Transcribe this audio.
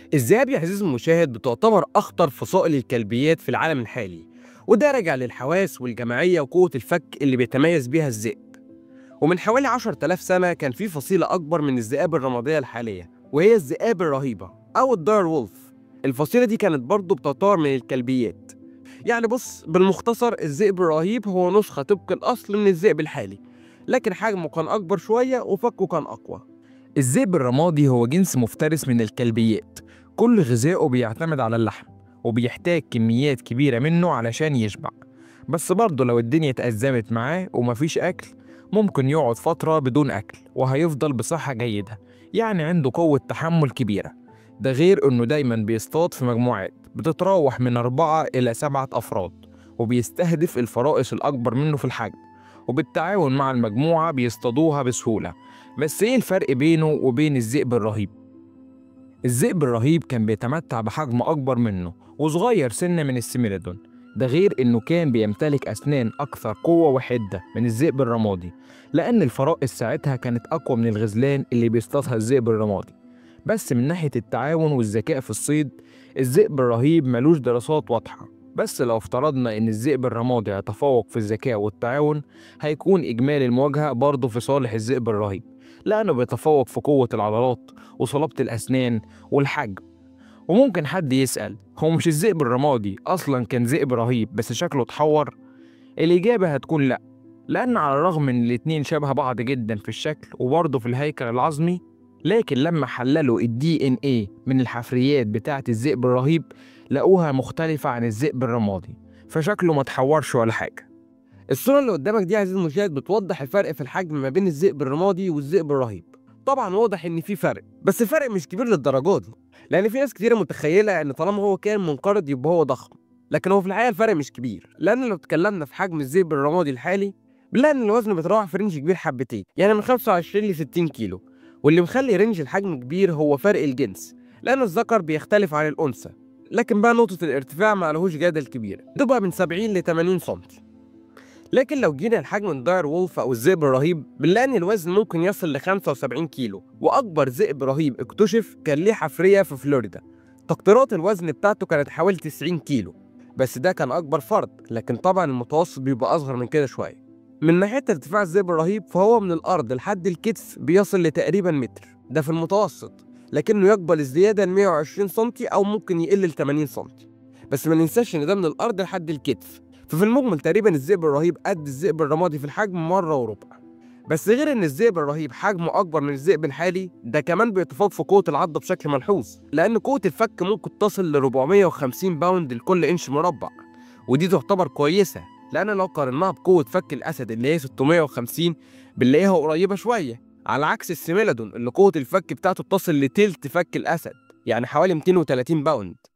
الذئاب يا عزيزي المشاهد بتعتبر أخطر فصائل الكلبيات في العالم الحالي وده راجع للحواس والجماعية وقوة الفك اللي بيتميز بيها الذئب ومن حوالي 10000 سنة كان في فصيلة أكبر من الذئاب الرمادية الحالية وهي الذئاب الرهيبة أو الداير وولف الفصيلة دي كانت برضه بتعتبر من الكلبيات يعني بص بالمختصر الذئب الرهيب هو نسخة طبق الأصل من الذئب الحالي لكن حجمه كان أكبر شوية وفكه كان أقوى الذئب الرمادي هو جنس مفترس من الكلبيات كل غذائه بيعتمد على اللحم وبيحتاج كميات كبيرة منه علشان يشبع بس برضه لو الدنيا اتأزمت معاه ومفيش أكل ممكن يقعد فترة بدون أكل وهيفضل بصحة جيدة يعني عنده قوة تحمل كبيرة ده غير إنه دايما بيصطاد في مجموعات بتتراوح من أربعة إلى سبعة أفراد وبيستهدف الفرائس الأكبر منه في الحجم وبالتعاون مع المجموعة بيصطادوها بسهولة بس إيه الفرق بينه وبين الذئب الرهيب؟ الذئب الرهيب كان بيتمتع بحجم أكبر منه وصغير سنة من السيميلودون ده غير إنه كان بيمتلك أسنان أكثر قوة وحدة من الذئب الرمادي لأن الفرائس ساعتها كانت أقوى من الغزلان اللي بيصطادها الذئب الرمادي بس من ناحية التعاون والذكاء في الصيد الذئب الرهيب ملوش دراسات واضحة بس لو افترضنا إن الذئب الرمادي يتفوق في الذكاء والتعاون هيكون إجمالي المواجهة برضه في صالح الذئب الرهيب لأنه بيتفوق في قوة العضلات وصلابة الأسنان والحجم وممكن حد يسأل هو مش الذئب الرمادي أصلا كان ذئب رهيب بس شكله اتحور؟ الإجابة هتكون لأ لأن على الرغم من الاتنين شبه بعض جدا في الشكل وبرضه في الهيكل العظمي لكن لما حللوا الدي ان ايه من الحفريات بتاعة الذئب الرهيب لقوها مختلفة عن الذئب الرمادي فشكله ما اتحورش ولا حاجة الصورة اللي قدامك دي يا عزيزي المشاهد بتوضح الفرق في الحجم ما بين الذئب الرمادي والذئب الرهيب طبعا واضح ان في فرق بس الفرق مش كبير للدرجه دي لان في ناس كتيره متخيله ان طالما هو كان منقرض يبقى هو ضخم لكن هو في الحقيقه الفرق مش كبير لان لو اتكلمنا في حجم الذئب الرمادي الحالي بنلاقي ان الوزن بيتراوح في رينج كبير حبتين يعني من 25 ل 60 كيلو واللي مخلي رينج الحجم كبير هو فرق الجنس لان الذكر بيختلف عن الانثى لكن بقى نقطه الارتفاع ما لهوش جدل كبير تبقى من 70 ل 80 سم لكن لو جينا لحجم الداير وولف او الذئب الرهيب بنلاقي ان الوزن ممكن يصل ل 75 كيلو واكبر ذئب رهيب اكتشف كان ليه حفريه في فلوريدا تقديرات الوزن بتاعته كانت حوالي 90 كيلو بس ده كان اكبر فرد لكن طبعا المتوسط بيبقى اصغر من كده شويه من ناحيه ارتفاع الذئب الرهيب فهو من الارض لحد الكتف بيصل لتقريبا متر ده في المتوسط لكنه يقبل الزياده ل 120 سم او ممكن يقل ل 80 سم بس ما ننساش ان ده من الارض لحد الكتف ففي المجمل تقريبا الذئب الرهيب قد الذئب الرمادي في الحجم مره وربع بس غير ان الذئب الرهيب حجمه اكبر من الذئب الحالي ده كمان بيتفوق في قوه العضه بشكل ملحوظ لان قوه الفك ممكن تصل ل 450 باوند لكل انش مربع ودي تعتبر كويسه لان لو قارناها بقوه فك الاسد اللي هي 650 بنلاقيها قريبه شويه على عكس السيميلادون اللي قوه الفك بتاعته بتصل لتلت فك الاسد يعني حوالي 230 باوند